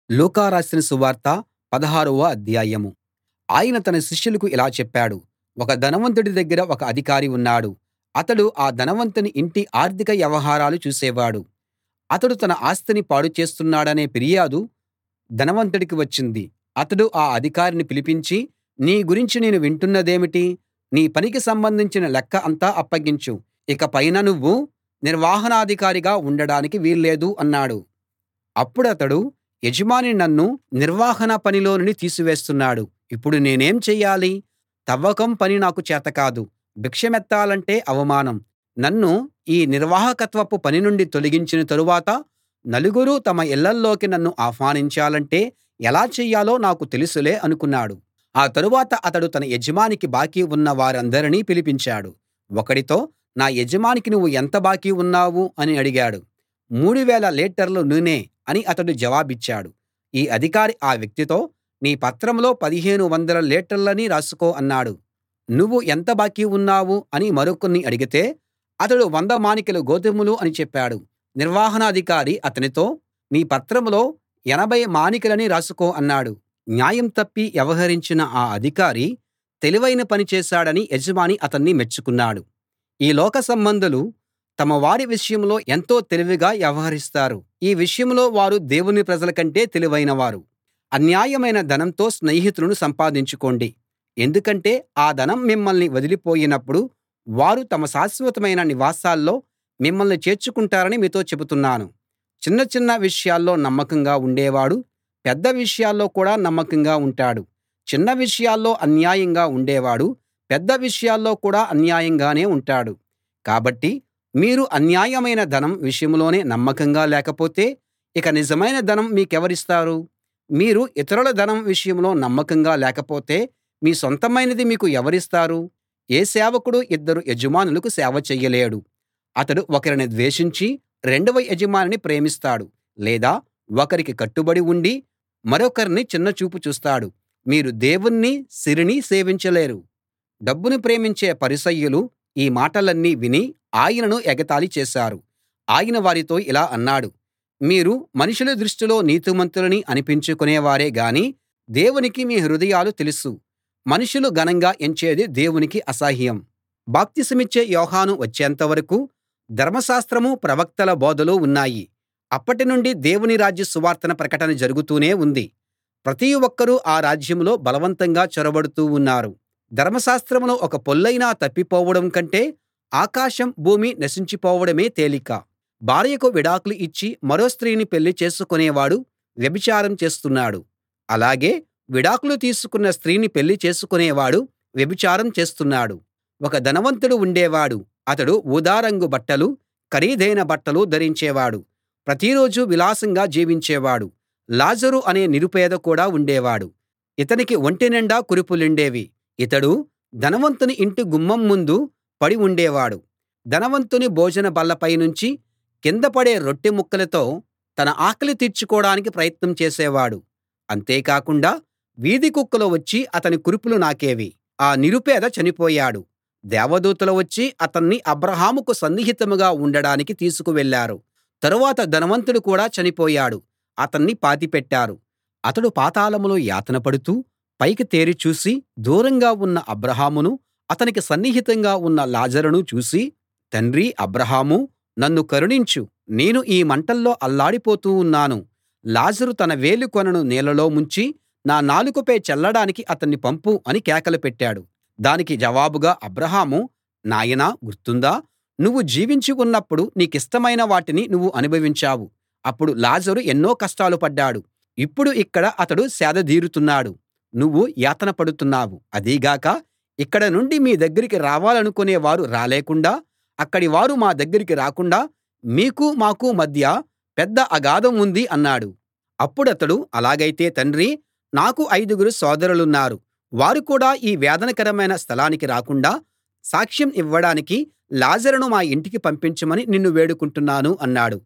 లూకా రాసిన సువార్త పదహారవ అధ్యాయం ఆయన తన శిష్యులకు ఇలా చెప్పాడు ఒక ధనవంతుడి దగ్గర ఒక అధికారి ఉన్నాడు అతడు ఆ ధనవంతుని ఇంటి ఆర్థిక వ్యవహారాలు చూసేవాడు అతడు తన ఆస్తిని పాడు చేస్తున్నాడనే ఫిర్యాదు ధనవంతుడికి వచ్చింది అతడు ఆ అధికారిని పిలిపించి నీ గురించి నేను వింటున్నదేమిటి నీ పనికి సంబంధించిన లెక్క అంతా అప్పగించు ఇకపైన నువ్వు నిర్వహణాధికారిగా ఉండడానికి వీల్లేదు అన్నాడు అప్పుడతడు యజమాని నన్ను నిర్వహణ పనిలో నుండి తీసివేస్తున్నాడు ఇప్పుడు నేనేం చెయ్యాలి తవ్వకం పని నాకు చేతకాదు భిక్షమెత్తాలంటే అవమానం నన్ను ఈ నిర్వాహకత్వపు పని నుండి తొలగించిన తరువాత నలుగురు తమ ఇళ్ళల్లోకి నన్ను ఆహ్వానించాలంటే ఎలా చెయ్యాలో నాకు తెలుసులే అనుకున్నాడు ఆ తరువాత అతడు తన యజమానికి బాకీ ఉన్న వారందరినీ పిలిపించాడు ఒకడితో నా యజమానికి నువ్వు ఎంత బాకీ ఉన్నావు అని అడిగాడు మూడు వేల లీటర్ల నూనె అని అతడు జవాబిచ్చాడు ఈ అధికారి ఆ వ్యక్తితో నీ పత్రంలో పదిహేను వందల లీటర్లని రాసుకో అన్నాడు నువ్వు ఎంత బాకీ ఉన్నావు అని మరొకణ్ణి అడిగితే అతడు వంద మానికల గోధుమలు అని చెప్పాడు నిర్వహణాధికారి అతనితో నీ పత్రంలో ఎనభై మానికలని రాసుకో అన్నాడు న్యాయం తప్పి వ్యవహరించిన ఆ అధికారి తెలివైన పని చేశాడని యజమాని అతన్ని మెచ్చుకున్నాడు ఈ లోక సంబంధులు తమ వారి విషయంలో ఎంతో తెలివిగా వ్యవహరిస్తారు ఈ విషయంలో వారు దేవుని ప్రజల కంటే తెలివైనవారు అన్యాయమైన ధనంతో స్నేహితులను సంపాదించుకోండి ఎందుకంటే ఆ ధనం మిమ్మల్ని వదిలిపోయినప్పుడు వారు తమ శాశ్వతమైన నివాసాల్లో మిమ్మల్ని చేర్చుకుంటారని మీతో చెబుతున్నాను చిన్న చిన్న విషయాల్లో నమ్మకంగా ఉండేవాడు పెద్ద విషయాల్లో కూడా నమ్మకంగా ఉంటాడు చిన్న విషయాల్లో అన్యాయంగా ఉండేవాడు పెద్ద విషయాల్లో కూడా అన్యాయంగానే ఉంటాడు కాబట్టి మీరు అన్యాయమైన ధనం విషయంలోనే నమ్మకంగా లేకపోతే ఇక నిజమైన ధనం మీకెవరిస్తారు మీరు ఇతరుల ధనం విషయంలో నమ్మకంగా లేకపోతే మీ సొంతమైనది మీకు ఎవరిస్తారు ఏ సేవకుడు ఇద్దరు యజమానులకు సేవ చెయ్యలేడు అతడు ఒకరిని ద్వేషించి రెండవ యజమానిని ప్రేమిస్తాడు లేదా ఒకరికి కట్టుబడి ఉండి మరొకరిని చిన్నచూపు చూస్తాడు మీరు దేవుణ్ణి సిరిని సేవించలేరు డబ్బును ప్రేమించే పరిసయ్యులు ఈ మాటలన్నీ విని ఆయనను ఎగతాళి చేశారు ఆయన వారితో ఇలా అన్నాడు మీరు మనుషుల దృష్టిలో నీతిమంతులని అనిపించుకునేవారే గాని దేవునికి మీ హృదయాలు తెలుసు మనుషులు ఘనంగా ఎంచేది దేవునికి అసహ్యం బాప్తిసమిచ్చే యోహాను వచ్చేంత వరకూ ధర్మశాస్త్రమూ ప్రవక్తల బోధలు ఉన్నాయి అప్పటి నుండి దేవుని రాజ్య సువార్తన ప్రకటన జరుగుతూనే ఉంది ప్రతి ఒక్కరూ ఆ రాజ్యంలో బలవంతంగా చొరబడుతూ ఉన్నారు ధర్మశాస్త్రంలో ఒక పొల్లైనా తప్పిపోవడం కంటే ఆకాశం భూమి నశించిపోవడమే తేలిక భార్యకు విడాకులు ఇచ్చి మరో స్త్రీని పెళ్లి చేసుకునేవాడు వ్యభిచారం చేస్తున్నాడు అలాగే విడాకులు తీసుకున్న స్త్రీని పెళ్లి చేసుకునేవాడు వ్యభిచారం చేస్తున్నాడు ఒక ధనవంతుడు ఉండేవాడు అతడు ఊదా రంగు బట్టలు ఖరీదైన బట్టలు ధరించేవాడు ప్రతిరోజూ విలాసంగా జీవించేవాడు లాజరు అనే నిరుపేద కూడా ఉండేవాడు ఇతనికి ఒంటి నిండా కురుపులుండేవి ఇతడు ధనవంతుని ఇంటి గుమ్మం ముందు పడి ఉండేవాడు ధనవంతుని భోజన బల్లపై నుంచి కింద పడే రొట్టె ముక్కలతో తన ఆకలి తీర్చుకోడానికి ప్రయత్నం చేసేవాడు అంతేకాకుండా వీధి కుక్కలు వచ్చి అతని కురుపులు నాకేవి ఆ నిరుపేద చనిపోయాడు దేవదూతలు వచ్చి అతన్ని అబ్రాహాముకు సన్నిహితంగా ఉండడానికి తీసుకు వెళ్ళారు తరువాత ధనవంతుడు కూడా చనిపోయాడు అతన్ని పాతిపెట్టారు అతడు పాతాళంలో యాతన పడుతూ పైకి తేరి చూసి దూరంగా ఉన్న అబ్రాహామును అతనికి సన్నిహితంగా ఉన్న లాజరును చూసి తండ్రీ అబ్రాహామూ నన్ను కరుణించు నేను ఈ మంటల్లో అల్లాడిపోతూ ఉన్నాను లాజరు తన వేలి కొనను నీళ్లలో ముంచి నా నాలుకపై చల్లడానికి అతన్ని పంపు అని కేకలు పెట్టాడు దానికి జవాబుగా అబ్రాహాము నాయనా గుర్తుందా నువ్వు జీవించి ఉన్నప్పుడు నీకిష్టమైన వాటిని నువ్వు అనుభవించావు అప్పుడు లాజరు ఎన్నో కష్టాలు పడ్డాడు ఇప్పుడు ఇక్కడ అతడు సేదదీరుతున్నాడు నువ్వు యాతన పడుతున్నావు అదీగాక ఇక్కడ నుండి మీ దగ్గరికి రావాలనుకునే వారు రాలేకుండా అక్కడి వారు మా దగ్గరికి రాకుండా మీకూ మాకూ మధ్య పెద్ద అగాధం ఉంది అన్నాడు అప్పుడతడు అలాగైతే తండ్రీ నాకు ఐదుగురు సోదరులున్నారు వారు కూడా ఈ వేదనకరమైన స్థలానికి రాకుండా సాక్ష్యం ఇవ్వడానికి లాజరును మా ఇంటికి పంపించమని నిన్ను వేడుకుంటున్నాను అన్నాడు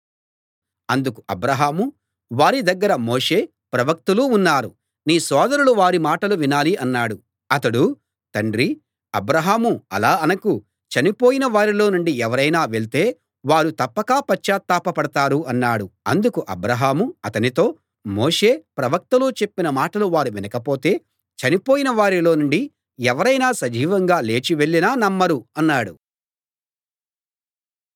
అందుకు అబ్రాహాము వారి దగ్గర మోషే ప్రవక్తలు ఉన్నారు నీ సోదరులు వారి మాటలు వినాలి అన్నాడు అతడు తండ్రీ అబ్రాహాము అలా అనకు చనిపోయిన వారిలో నుండి ఎవరైనా వెళ్తే వారు తప్పక పశ్చాత్తాప పడతారు అన్నాడు అందుకు అబ్రాహాము అతనితో మోషే ప్రవక్తలు చెప్పిన మాటలు వారు వినకపోతే చనిపోయిన వారిలో నుండి ఎవరైనా సజీవంగా లేచి వెళ్ళినా నమ్మరు అన్నాడు